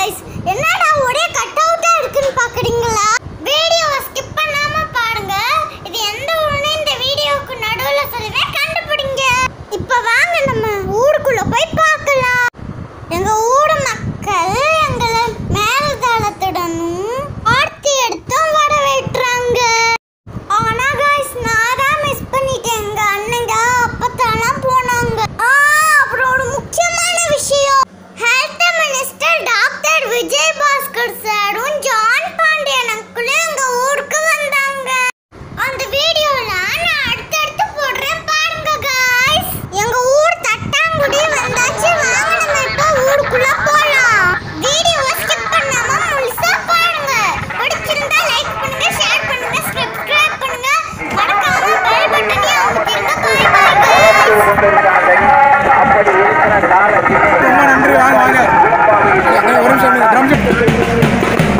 guys என்னடா ஒரே cut அவுட்டா இருக்குன்னு பாக்குறீங்களா வீடியோவை ஸ்கிப் பண்ணாம பாருங்க இது எந்த ஊருன்னு இந்த வீடியோவுக்கு நடுவுல சொல்லுவேன் கண்டுபிடிங்க இப்போ வாங்க நம்ம ஊருக்குள்ள போய் பார்க்கலாம் எங்க ஊர் மக்கள் எங்களை மேல்தளத்துடனும் ஆர்த்தி எடுத்தும் வரவேற்றாங்க ஆனா guys நான் தான் மிஸ் பண்ணிட்டேன் எங்க அண்ணங்க அப்பத்தாலாம் போனாங்க ஆ அப்புறம் ஒரு முக்கியமான விஷயம் health minister doctor Vijay Bhaskar சாரும் ஜான் பாண்டியன் அங்கிளும் எங்க ஊருக்கு வந்தாங்க அந்த வீடியோல நான் அடுத்தடுத்து போடுறேன் பாருங்க guys எங்க ஊர் தட்டாங்குடி வந்தாச்சு வாங்க நம்ம இப்போ ஊருக்குள்ள போலாம் வீடியோவை ஸ்கிப் பண்ணாம முழுசா பாருங்க பிடிச்சிருந்தா லைக் பண்ணுங்க ஷேர் பண்ணுங்க சப்ஸ்கிரைப் பண்ணுங்க மறக்காம பெல் பட்டனையும் அமுத்திருங்க பாய் பாய் ரொம்ப நன்றி வாங்க வாங்க அண்ணே, ஒரு நிமிஷம் இருங்க. drum set.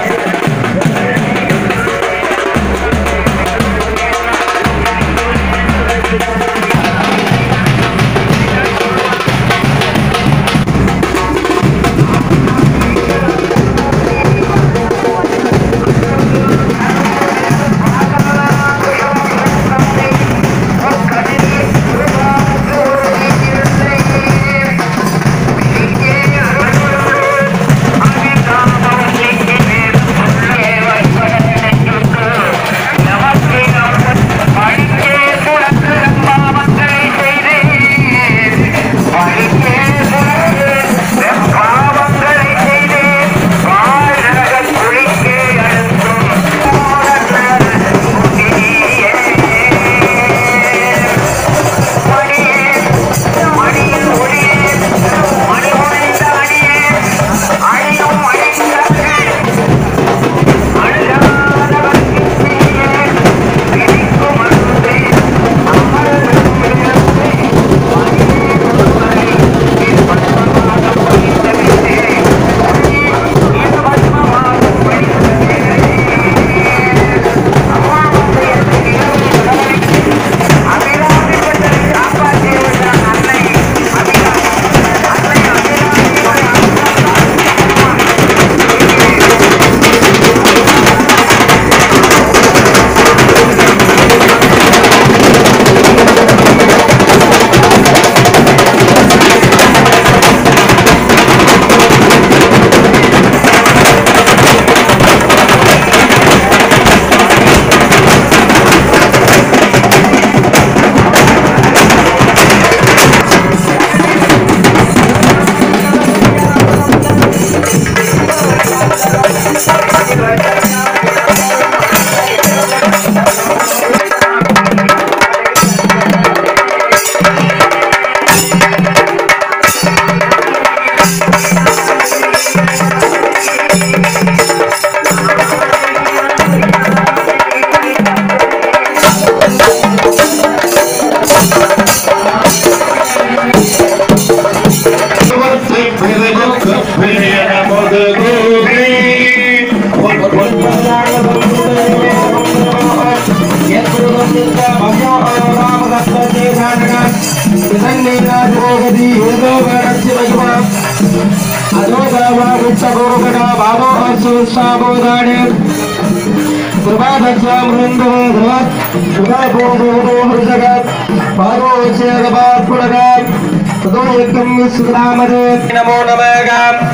நமோ நமக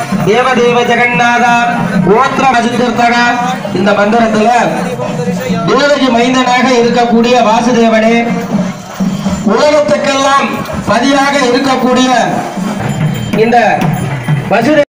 தேவதேவ ஜெகநாத ஓத்திர அஜித்திருத்தக இந்த மந்திரத்துல தேவகி மைந்தனாக இருக்கக்கூடிய வாசுதேவனே உலகத்துக்கெல்லாம் பதியாக இருக்கக்கூடிய இந்த வசுதே